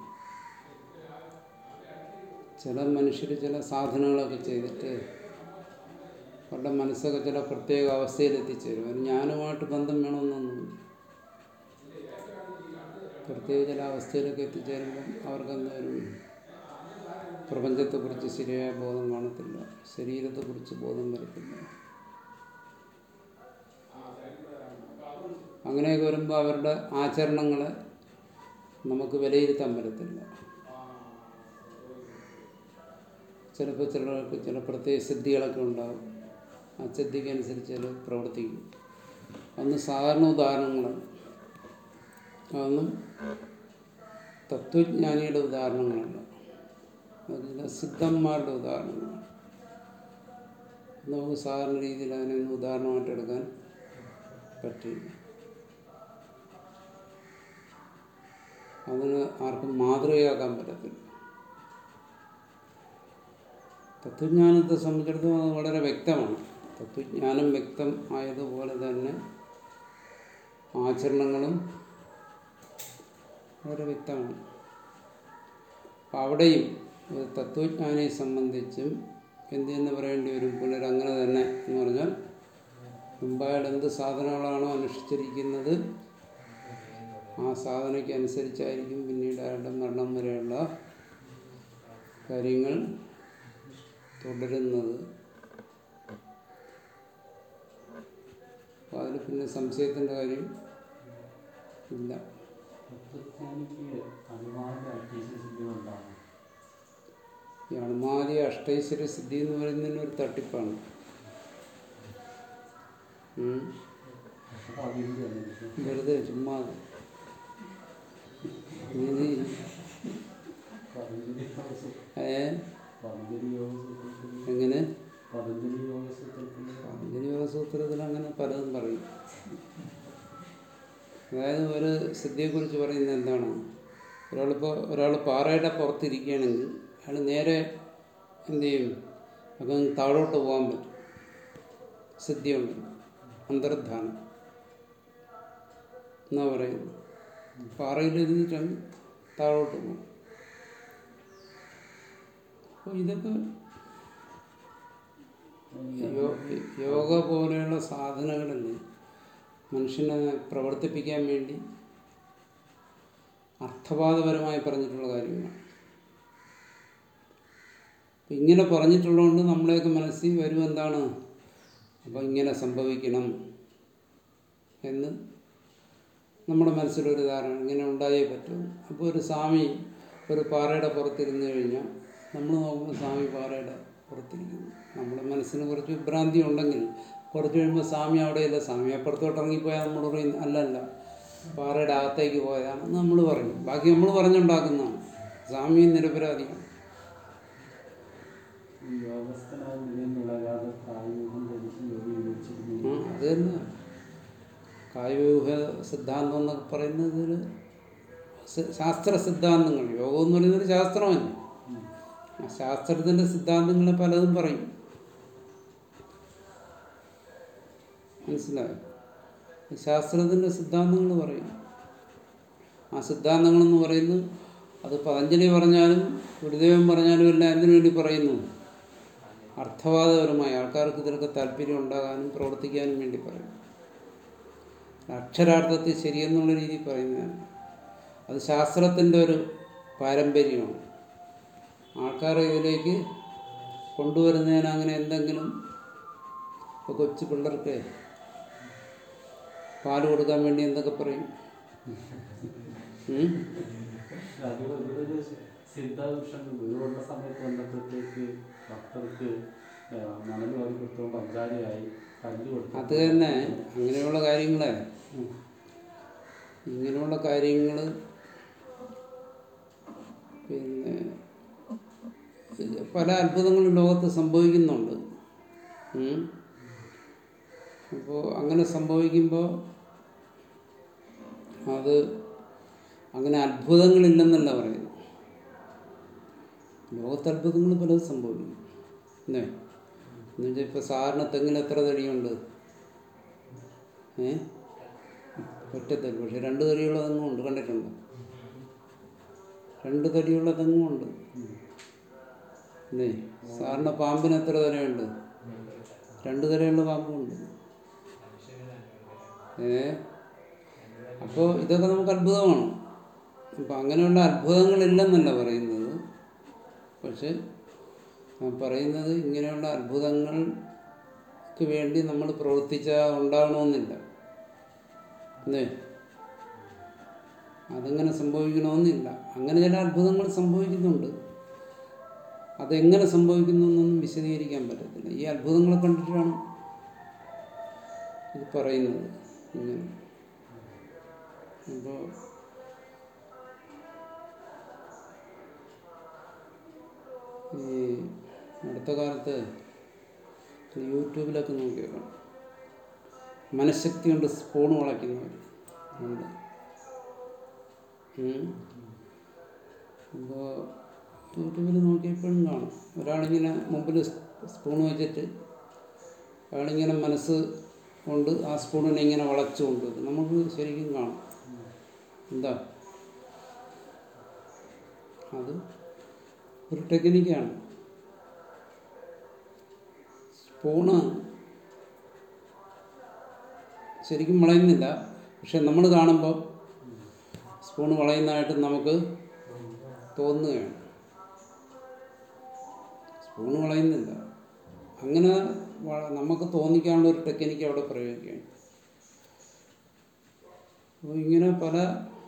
ചില മനുഷ്യർ ചില സാധനങ്ങളൊക്കെ ചെയ്തിട്ട് അവരുടെ മനസ്സൊക്കെ ചില പ്രത്യേക അവസ്ഥയിൽ എത്തിച്ചേരും അത് ജ്ഞാനമായിട്ട് ബന്ധം വേണമെന്നൊന്നും പ്രത്യേക ചില അവസ്ഥയിലൊക്കെ എത്തിച്ചേരുമ്പം അവർക്ക് എന്തായാലും പ്രപഞ്ചത്തെക്കുറിച്ച് ശരിയായ ബോധം കാണത്തില്ല ശരീരത്തെക്കുറിച്ച് ബോധം വരത്തില്ല അങ്ങനെയൊക്കെ വരുമ്പോൾ അവരുടെ ആചരണങ്ങളെ നമുക്ക് വിലയിരുത്താൻ പറ്റത്തില്ല ചിലപ്പോൾ ചിലർക്ക് ചില പ്രത്യേക സിദ്ധികളൊക്കെ ഉണ്ടാകും ആ സിദ്ധിക്കനുസരിച്ച് ചില പ്രവർത്തിക്കും അന്ന് സാധാരണ ഉദാഹരണങ്ങളാണ് അതൊന്നും തത്വജ്ഞാനിയുടെ ഉദാഹരണങ്ങളല്ല അത് ചില സിദ്ധന്മാരുടെ ഉദാഹരണങ്ങളാണ് നമുക്ക് സാധാരണ രീതിയിൽ അതിനൊന്നും ഉദാഹരണമായിട്ട് എടുക്കാൻ പറ്റില്ല അതിന് ആർക്കും മാതൃകയാക്കാൻ പറ്റത്തില്ല തത്വജ്ഞാനത്തെ സംബന്ധിച്ചിടത്തോളം അത് വളരെ വ്യക്തമാണ് തത്വജ്ഞാനം വ്യക്തം ആയതുപോലെ തന്നെ ആചരണങ്ങളും വളരെ വ്യക്തമാണ് അപ്പം അവിടെയും ഒരു തത്വജ്ഞാനിയെ സംബന്ധിച്ചും എന്തെന്ന് പറയേണ്ടി വരും പുനരങ്ങനെ തന്നെ എന്ന് പറഞ്ഞാൽ മുമ്പയാൾ എന്ത് സാധനങ്ങളാണോ അനുഷ്ഠിച്ചിരിക്കുന്നത് ആ സാധനയ്ക്ക് അനുസരിച്ചായിരിക്കും പിന്നീട് അയാളുടെ മരണം വരെയുള്ള കാര്യങ്ങൾ തുടരുന്നത് അപ്പോൾ അതിൽ പിന്നെ സംശയത്തിൻ്റെ കാര്യം ഇല്ല തത്വജ്ഞാനിക്ക് അനുമാന അഭ്യസിക്കുന്നുണ്ടാകും ഈ അണുമാതി അഷ്ടൈശ്വര്യ സിദ്ധി എന്ന് പറയുന്നതിന് ഒരു തട്ടിപ്പാണ് ഉം. അപ്പോൾ അതിൻ്റെ അനുഭവം വെറുതെ ചുമ്മാ നീ പതഞ്ജലി യോഗ ഏ പതഞ്ജലി യോഗ സൂത്രത്തിൽ എങ്ങനെ പതഞ്ജലി യോഗ സൂത്രത്തിൽ പാതഞ്ജലി യോഗസൂത്രത്തിൽ അങ്ങനെ പലതും പറയും അതായത് ഒരു സിദ്ധിയെക്കുറിച്ച് പറയുന്നത് എന്താണ് ഒരാളിപ്പോൾ ഒരാൾ പാറയുടെ പുറത്തിരിക്കുകയാണെങ്കിൽ അയാൾ നേരെ എന്ത് ചെയ്യും അപ്പം താഴോട്ട് പോകാൻ പറ്റും സിദ്ധിയുണ്ട് അന്തർധാനം എന്നാ പറയുന്നത് പാറയിലിരുന്നിട്ടാണ് താഴോട്ട് പോകും അപ്പോൾ ഇതൊക്കെ യോ- യോഗ പോലെയുള്ള സാധനങ്ങളിൽ മനുഷ്യനെ പ്രവർത്തിപ്പിക്കാൻ വേണ്ടി അർത്ഥവാദപരമായി പറഞ്ഞിട്ടുള്ള കാര്യങ്ങളാണ് അപ്പം ഇങ്ങനെ പറഞ്ഞിട്ടുള്ളതുകൊണ്ട് നമ്മളെയൊക്കെ മനസ്സിൽ വരും എന്താണ് അപ്പോൾ ഇങ്ങനെ സംഭവിക്കണം എന്ന് നമ്മുടെ മനസ്സിലൊരു ധാരണ ഇങ്ങനെ ഉണ്ടായേ പറ്റൂ അപ്പോൾ ഒരു സ്വാമി ഒരു പാറയുടെ പുറത്തിരുന്ന് കഴിഞ്ഞാൽ നമ്മൾ നോക്കുമ്പോൾ സ്വാമി പാറയുടെ പുറത്തിരിക്കുന്നു നമ്മുടെ മനസ്സിന് കുറച്ച് വിഭ്രാന്തി ഉണ്ടെങ്കിൽ കുറച്ച് കഴിയുമ്പോൾ സ്വാമി അവിടെയില്ല സ്വാമി അപ്പുറത്തോട്ട് ഇറങ്ങിപ്പോയാൽ നമ്മൾ പറയും അല്ലല്ല പാറയുടെ അകത്തേക്ക് പോയതാണ് നമ്മൾ പറയും ബാക്കി നമ്മൾ പറഞ്ഞുണ്ടാക്കുന്നതാണ് സ്വാമി നിരപരാധിയാണ് ഈ യോഗസ്ഥനായി നിലനിളകാതെ പ്രായോഗികം ധരിച്ച് യോഗി ആ, വിവരിച്ചിരുന്നു അത് തന്നെ കായവ്യൂഹ സിദ്ധാന്തം എന്നൊക്കെ പറയുന്നത് ഒരു സി- ശാസ്ത്ര സിദ്ധാന്തങ്ങൾ യോഗം എന്ന് പറയുന്നത് ശാസ്ത്രമല്ല ആ ശാസ്ത്രത്തിൻ്റെ സിദ്ധാന്തങ്ങൾ പലതും പറയും മനസ്സിലായോ ശാസ്ത്രത്തിൻ്റെ സിദ്ധാന്തങ്ങൾ പറയും ആ സിദ്ധാന്തങ്ങളെന്ന് പറയുന്നത് അത് പതഞ്ജലി പറഞ്ഞാലും ഗുരുദേവൻ പറഞ്ഞാലും എല്ലാം എന്തിനു വേണ്ടി പറയുന്നു അർത്ഥവാദപരമായി ആൾക്കാർക്ക് ഇതിലൊക്കെ താല്പര്യം ഉണ്ടാകാനും പ്രവർത്തിക്കാനും വേണ്ടി പറയും അക്ഷരാർത്ഥത്തിൽ ശരിയെന്നുള്ള രീതിയിൽ പറയുന്നതാണ് അത് ശാസ്ത്രത്തിൻ്റെ ഒരു പാരമ്പര്യമാണ് ആൾക്കാരെ ഇതിലേക്ക് കൊണ്ടുവരുന്നതിന് അങ്ങനെ എന്തെങ്കിലും ഇപ്പോൾ കൊച്ചു പിള്ളേർക്ക് പാല് കൊടുക്കാൻ വേണ്ടി എന്തൊക്കെ പറയും ഉം? അതുപോലെ ഇവിടെ ഒരു സിദ്ധാംശം ഗുരുവുള്ള സമയത്ത് വന്നപ്പോഴത്തേക്ക് ഭക്തർക്ക് ആ, മണൽ വാരി കൊടുത്തപ്പോൾ പഞ്ചാരിയായി കല്ല് കൊടുത്തു അത് തന്നെ അങ്ങനെയുള്ള കാര്യങ്ങളെ ഇങ്ങനെയുള്ള കാര്യങ്ങൾ പിന്നെ പല അത്ഭുതങ്ങളും ലോകത്ത് സംഭവിക്കുന്നുണ്ട് അപ്പോൾ അങ്ങനെ സംഭവിക്കുമ്പോൾ അത് അങ്ങനെ അത്ഭുതങ്ങളില്ലെന്നല്ല പറയുന്നു ലോകത്ത് അത്ഭുതങ്ങൾ പലതും സംഭവിക്കും അല്ലേ എന്നുവെച്ചാൽ ഇപ്പോൾ സാറിന് തെങ്ങിന് എത്ര തടിയുണ്ട് ഏ ഒറ്റത്തടി പക്ഷെ രണ്ട് തടിയുള്ള തെങ്ങും ഉണ്ട് കണ്ടിട്ടുണ്ടോ രണ്ട് തടിയുള്ള തെങ്ങും ഉണ്ട് അല്ലേ സാറിന് പാമ്പിന് എത്ര തലയുണ്ട് രണ്ട് തലയുള്ള പാമ്പുണ്ട് ഏ അപ്പോൾ ഇതൊക്കെ നമുക്ക് അത്ഭുതമാണ് അപ്പം അങ്ങനെയുള്ള അത്ഭുതങ്ങളില്ലെന്നല്ല പറയുന്നത് പക്ഷെ ഞാൻ പറയുന്നത് ഇങ്ങനെയുള്ള അത്ഭുതങ്ങൾക്ക് വേണ്ടി നമ്മൾ പ്രവർത്തിച്ചാൽ ഉണ്ടാകണമെന്നില്ല അല്ലേ അതങ്ങനെ സംഭവിക്കണമെന്നില്ല അങ്ങനെ ചില അത്ഭുതങ്ങൾ സംഭവിക്കുന്നുണ്ട് അതെങ്ങനെ സംഭവിക്കുന്നു എന്നൊന്നും വിശദീകരിക്കാൻ പറ്റത്തില്ല ഈ അത്ഭുതങ്ങളെ കണ്ടിട്ടാണ് ഇത് പറയുന്നത് ഇങ്ങനെ അപ്പോൾ ഈ അടുത്ത കാലത്ത് യൂട്യൂബിലൊക്കെ നോക്കിയേക്കണം മനഃശക്തി കൊണ്ട് സ്പൂൺ വളയ്ക്കുന്നവർ ഉണ്ട് അപ്പോൾ യൂട്യൂബിൽ നോക്കിയപ്പോഴും കാണും ഒരാളിങ്ങനെ മുമ്പിൽ സ്പൂൺ വെച്ചിട്ട് അയാളിങ്ങനെ മനസ്സ് കൊണ്ട് ആ സ്പൂണിനെ ഇങ്ങനെ വളച്ചു കൊണ്ടുവരും നമുക്ക് ശരിക്കും കാണാം എന്താ അത് ഒരു ടെക്നിക്കാണ് സ്പൂണ് ശരിക്കും വളയുന്നില്ല പക്ഷെ നമ്മൾ കാണുമ്പോൾ സ്പൂണ് വളയുന്നതായിട്ട് നമുക്ക് തോന്നുകയാണ് സ്പൂണ് വളയുന്നില്ല അങ്ങനെ വ- നമുക്ക് തോന്നിക്കാനുള്ള ഒരു ടെക്നിക്ക് അവിടെ പ്രയോഗിക്കുകയാണ് അപ്പോൾ ഇങ്ങനെ പല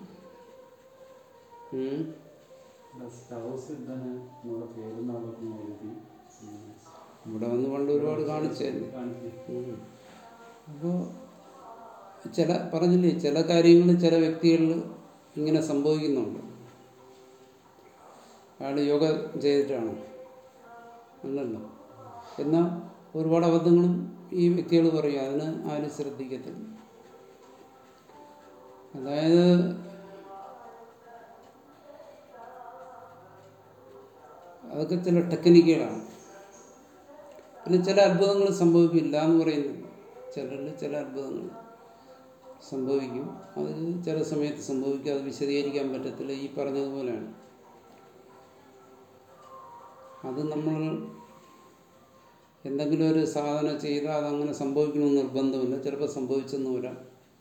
ഉം, സ്റ്റൗ സിദ്ധന് നമ്മുടെ പേരുന്നാളൊക്കെ എഴുതി ഉം, ഇവിടെ വന്ന് പണ്ട് ഒരുപാട് കാണിച്ചതല്ലേ കാണിക്കും അപ്പോൾ ചില പറഞ്ഞില്ലേ ചില കാര്യങ്ങൾ ചില വ്യക്തികളിൽ ഇങ്ങനെ സംഭവിക്കുന്നുണ്ട് അയാൾ യോഗ ചെയ്തിട്ടാണ് അല്ലല്ലോ എന്നാൽ ഒരുപാട് അബദ്ധങ്ങളും ഈ വ്യക്തികൾ പറയും അതിന് ആരും ശ്രദ്ധിക്കത്തില്ല അതായത് അതൊക്കെ ചില ടെക്നിക്കുകളാണ് പിന്നെ ചില അത്ഭുതങ്ങൾ സംഭവിക്കില്ല എന്ന് പറയുന്നില്ല ചിലരിൽ ചില അത്ഭുതങ്ങൾ സംഭവിക്കും അത് ചില സമയത്ത് സംഭവിക്കും അത് വിശദീകരിക്കാൻ പറ്റത്തില്ല ഈ പറഞ്ഞതുപോലെയാണ് അത് നമ്മൾ എന്തെങ്കിലും ഒരു സാധന ചെയ്താൽ അതങ്ങനെ സംഭവിക്കണമെന്ന് നിർബന്ധമില്ല ചിലപ്പോൾ സംഭവിച്ചെന്ന് വരാം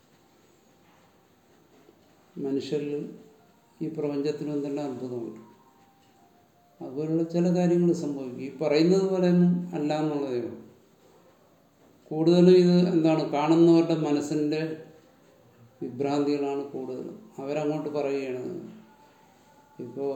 മനുഷ്യരിൽ ഈ പ്രപഞ്ചത്തിലും എന്തെല്ലാം അത്ഭുതമുണ്ട് അതുപോലുള്ള ചില കാര്യങ്ങൾ സംഭവിക്കും ഈ പറയുന്നത് പോലെയൊന്നും അല്ല എന്നുള്ളതേ ഉള്ളൂ കൂടുതലും ഇത് എന്താണ് കാണുന്നവരുടെ മനസ്സിൻ്റെ വിഭ്രാന്തികളാണ് കൂടുതലും അവരങ്ങോട്ട് പറയുകയാണ് ഇപ്പോൾ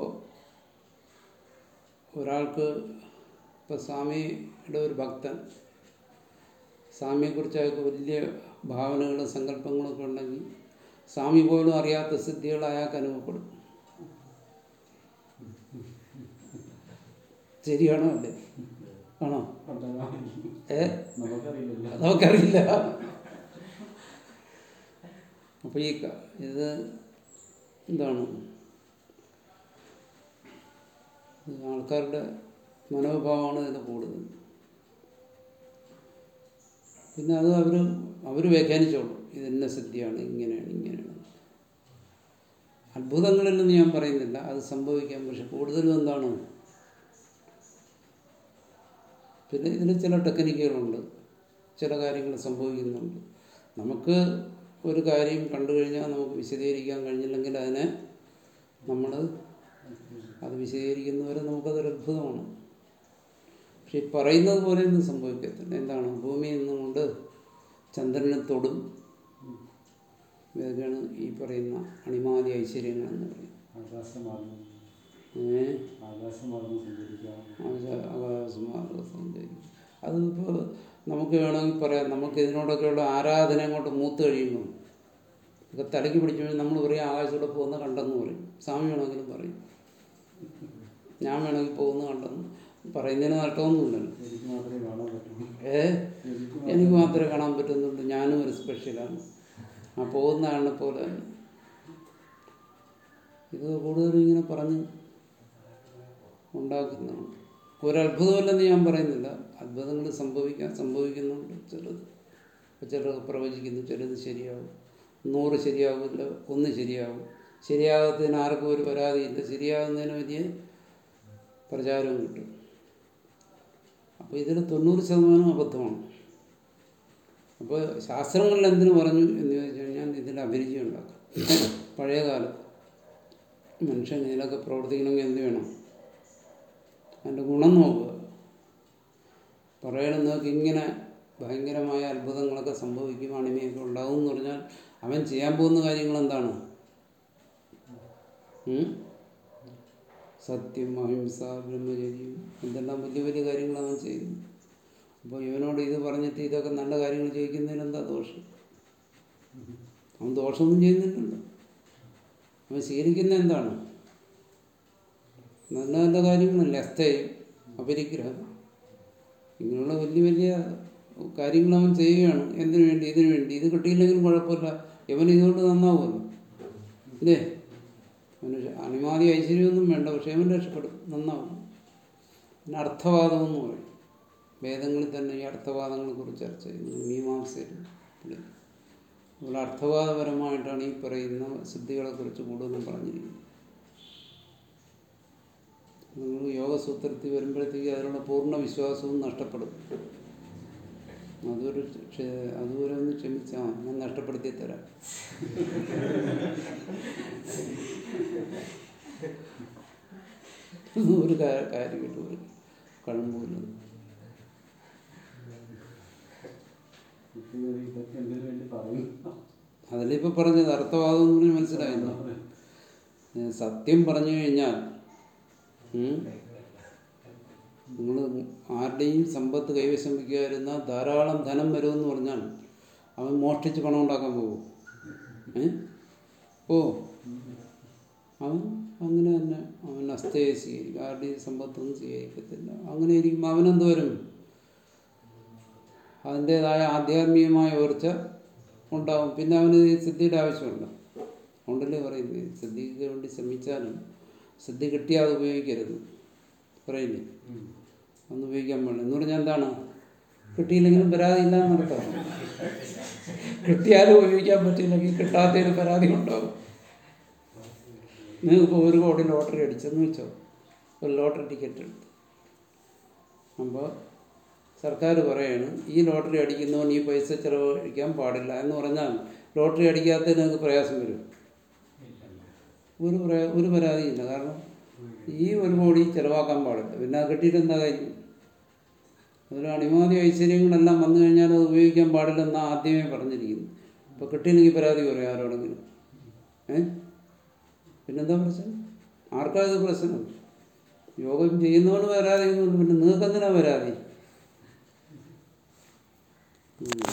ഒരാൾക്ക് ഇപ്പോൾ സ്വാമിയുടെ ഒരു ഭക്തൻ സ്വാമിയെക്കുറിച്ച് അയാൾക്ക് വലിയ ഭാവനകളും സങ്കല്പങ്ങളൊക്കെ ഉണ്ടെങ്കിൽ സ്വാമി പോലും അറിയാത്ത സിദ്ധികൾ അയാൾക്ക് അനുഭവപ്പെടും ശരിയാണോ അല്ലേ ആണോ ഏ നമുക്കറിയില്ല നമുക്കറിയില്ല അപ്പോൾ ഈ ക- ഇത് എന്താണ് ഇത് ആൾക്കാരുടെ മനോഭാവമാണ് ഇതിന് കൂടുതൽ പിന്നെ അത് അവർ അവർ വ്യാഖ്യാനിച്ചോളും ഇത് ഇന്ന സിദ്ധിയാണ് ഇങ്ങനെയാണ് ഇങ്ങനെയാണ് അത്ഭുതങ്ങളില്ലെന്ന് ഞാൻ പറയുന്നില്ല അത് സംഭവിക്കാം പക്ഷെ കൂടുതലും എന്താണ് പിന്നെ ഇതിന് ചില ടെക്നിക്കുകളുണ്ട് ചില കാര്യങ്ങൾ സംഭവിക്കുന്നുണ്ട് നമുക്ക് ഒരു കാര്യം കണ്ടു കഴിഞ്ഞാൽ നമുക്ക് വിശദീകരിക്കാൻ കഴിഞ്ഞില്ലെങ്കിൽ അതിനെ നമ്മൾ അത് വിശദീകരിക്കുന്നവരെ നമുക്കതൊരു അത്ഭുതമാണ് പക്ഷെ ഈ പറയുന്നത് പോലെ ഒന്നും സംഭവിക്കത്തില്ല എന്താണ് ഭൂമിയിൽ നിന്നുകൊണ്ട് ചന്ദ്രനെ തൊടും ഇതൊക്കെയാണ് ഈ പറയുന്ന അണിമാതി ഐശ്വര്യങ്ങളെന്ന് പറയും ആകാശമാർഗം ഏഹ് ആകാശമാർഗം സഞ്ചരിക്കാം ആകാശമാർഗം സഞ്ചരിക്കും അതിപ്പോൾ നമുക്ക് വേണമെങ്കിൽ പറയാം നമുക്ക് ഇതിനോടൊക്കെയുള്ള ആരാധന അങ്ങോട്ട് മൂത്ത് കഴിയുമ്പോൾ ഇതൊക്കെ തലയ്ക്ക് പിടിച്ചു കഴിഞ്ഞാൽ നമ്മൾ പറയും ആകാശത്തോടെ പോകുന്ന കണ്ടെന്ന് പറയും സ്വാമി വേണമെങ്കിലും പറയും ഞാൻ വേണമെങ്കിൽ പോകുന്ന കണ്ടെന്ന് പറയുന്നതിന് നഷ്ടമൊന്നുമില്ലല്ലോ എനിക്ക് മാത്രമേ കാണാൻ പറ്റുള്ളൂ ഏ എനിക്ക് എനിക്ക് മാത്രമേ കാണാൻ പറ്റുന്നുള്ളൂ ഞാനും ഒരു സ്പെഷ്യലാണ് ആ പോകുന്ന ആളിനെ പോലെ തന്നെ ഇത് കൂടുതലും ഇങ്ങനെ പറഞ്ഞ് ഉണ്ടാക്കുന്നതാണ് ഒരത്ഭുതമല്ലെന്ന് ഞാൻ പറയുന്നില്ല അത്ഭുതങ്ങൾ സംഭവിക്കാൻ സംഭവിക്കുന്നുണ്ട് ചിലത് ഇപ്പം ചിലത് പ്രവചിക്കുന്നു ചിലത് ശരിയാവും നൂറ് ശരിയാവില്ല ഒന്ന് ശരിയാവും ശരിയാകാത്തതിന് ആർക്കും ഒരു പരാതിയില്ല ശരിയാകുന്നതിന് വലിയ പ്രചാരവും കിട്ടും അപ്പോൾ ഇതിൽ തൊണ്ണൂറ് ശതമാനം അബദ്ധമാണ് അപ്പോൾ ശാസ്ത്രങ്ങളിൽ എന്തിനു പറഞ്ഞു എന്ന് ചോദിച്ചു കഴിഞ്ഞാൽ ഇതിൽ അഭിരുചി ഉണ്ടാക്കാം പഴയ കാലം മനുഷ്യൻ ഇതിലൊക്കെ പ്രവർത്തിക്കണമെങ്കിൽ എന്ത് വേണം അതിൻ്റെ ഗുണം നോക്കുക പറയണം നിങ്ങൾക്ക് ഇങ്ങനെ ഭയങ്കരമായ അത്ഭുതങ്ങളൊക്കെ സംഭവിക്കും അണിമയൊക്കെ ഉണ്ടാവും എന്ന് പറഞ്ഞാൽ അവൻ ചെയ്യാൻ പോകുന്ന കാര്യങ്ങൾ എന്താണ് ഉം? സത്യം അഹിംസ ബ്രഹ്മചര്യം എന്തെല്ലാം വലിയ വലിയ കാര്യങ്ങളാണ് അവൻ ചെയ്യുന്നത് അപ്പോൾ ഇവനോട് ഇത് പറഞ്ഞിട്ട് ഇതൊക്കെ നല്ല കാര്യങ്ങൾ ചെയ്യിക്കുന്നതിന് എന്താ ദോഷം അവൻ ദോഷമൊന്നും ചെയ്യുന്നില്ലല്ലോ അവൻ സ്വീകരിക്കുന്ന എന്താണ് നല്ല നല്ല കാര്യങ്ങളല്ലേ അസ്ഥയും അപരിഗ്രഹം ഇങ്ങനെയുള്ള വലിയ വലിയ കാര്യങ്ങൾ അവൻ ചെയ്യുകയാണ് എന്തിനു വേണ്ടി ഇതിനു വേണ്ടി ഇത് കിട്ടിയില്ലെങ്കിലും കുഴപ്പമില്ല ഇവൻ ഇതുകൊണ്ട് നന്നാവുമല്ലോ ഇല്ലേ അവന് അണിമാതി ഐശ്വര്യമൊന്നും വേണ്ട പക്ഷേ അവൻ രക്ഷപ്പെടും നന്നാവും പിന്നെ അർത്ഥവാദം എന്ന് പറയും വേദങ്ങളിൽ തന്നെ ഈ അർത്ഥവാദങ്ങളെ കുറിച്ച് ചർച്ച ചെയ്യുന്നു മീമാംസയിൽ ഇല്ലേ? ഇവിടെ അർത്ഥവാദപരമായിട്ടാണ് ഈ പറയുന്ന സിദ്ധികളെ കുറിച്ച് കൂടുതലും പറഞ്ഞിരിക്കുന്നത് നിങ്ങൾ യോഗസൂത്രത്തിൽ വരുമ്പോഴത്തേക്ക് അതിനുള്ള പൂർണ്ണ വിശ്വാസവും നഷ്ടപ്പെടും അതൊരു ക്ഷേ- അതുവരെ ഒന്ന് ക്ഷമിച്ചാൽ മതി. ഞാൻ നഷ്ടപ്പെടുത്തി തരാം ഒരു കാ- കാര്യം കിട്ടും ഒരു കഴമ്പൂല്ല ഇതൊക്കെ ഇതൊക്കെ എന്തിനു വേണ്ടി പറയുന്നു അതിലിപ്പോൾ പറഞ്ഞത് അർത്ഥവാദം എന്ന് പറഞ്ഞാൽ മനസ്സിലായല്ലോ ഏ, സത്യം പറഞ്ഞു കഴിഞ്ഞാൽ നിങ്ങൾ ആരുടെയും സമ്പത്ത് കൈവശം വയ്ക്കാതിരുന്ന ധാരാളം ധനം വരുമെന്ന് പറഞ്ഞാൽ അവൻ മോഷ്ടിച്ച് പണം ഉണ്ടാക്കാൻ പോകും ഏ ഓ അവൻ അങ്ങനെ തന്നെ അവൻ അസ്ഥയെ സ്വീകരിക്കും ആരുടെയും സമ്പത്തൊന്നും സ്വീകരിക്കത്തില്ല അങ്ങനെ ഇരിക്കുമ്പോൾ അവനെന്ത് വരും അതിൻ്റേതായ ആധ്യാത്മികമായ ഉയർച്ച ഉണ്ടാവും പിന്നെ അവന് ഈ സിദ്ധിയുടെ ആവശ്യമുണ്ട് അതുകൊണ്ടല്ലേ പറയുന്നത് സിദ്ധിക്ക് വേണ്ടി ശ്രമിച്ചാലും സിദ്ധി കിട്ടിയാൽ അത് ഉപയോഗിക്കരുത് പറയില്ലേ അന്ന് ഉപയോഗിക്കാൻ പാടില്ല എന്ന് പറഞ്ഞാൽ എന്താണ് കിട്ടിയില്ലെങ്കിലും പരാതി ഇല്ല എന്നർത്ഥം കിട്ടിയാലും ഉപയോഗിക്കാൻ പറ്റിയില്ലെങ്കിൽ കിട്ടാത്തതിന് പരാതി ഉണ്ടാവും നിങ്ങൾക്ക് ഒരു കോടി ലോട്ടറി അടിച്ചെന്ന് വെച്ചോ ഒരു ലോട്ടറി ടിക്കറ്റ് എടുത്തു അപ്പോൾ സർക്കാർ പറയാണ് ഈ ലോട്ടറി അടിക്കുന്നവൻ ഈ പൈസ ചിലവഴിക്കാൻ പാടില്ല എന്ന് പറഞ്ഞാൽ ലോട്ടറി അടിക്കാത്തതിന് നിങ്ങൾക്ക് പ്രയാസം വരും ഒരു പ്രയാ ഒരു പരാതിയില്ല കാരണം ഈ ഒരു കോടി ചിലവാക്കാൻ പാടില്ല പിന്നെ അത് കിട്ടിയിട്ട് എന്താ കാര്യം അതിൽ അണിമാതി ഐശ്വര്യങ്ങളെല്ലാം വന്നു കഴിഞ്ഞാൽ അത് ഉപയോഗിക്കാൻ പാടില്ലെന്ന് ആദ്യമേ പറഞ്ഞിരിക്കുന്നു അപ്പോൾ കിട്ടിയില്ലെങ്കിൽ പരാതി പറയും ആരോടെങ്കിലും ഏ പിന്നെന്താ പ്രശ്നം ആർക്കാ ഇത് പ്രശ്നം യോഗം ചെയ്യുന്നവന് പരാതിയൊന്നുമില്ല പിന്നെ നിങ്ങൾക്ക് എന്തിനാ പരാതി ഉം.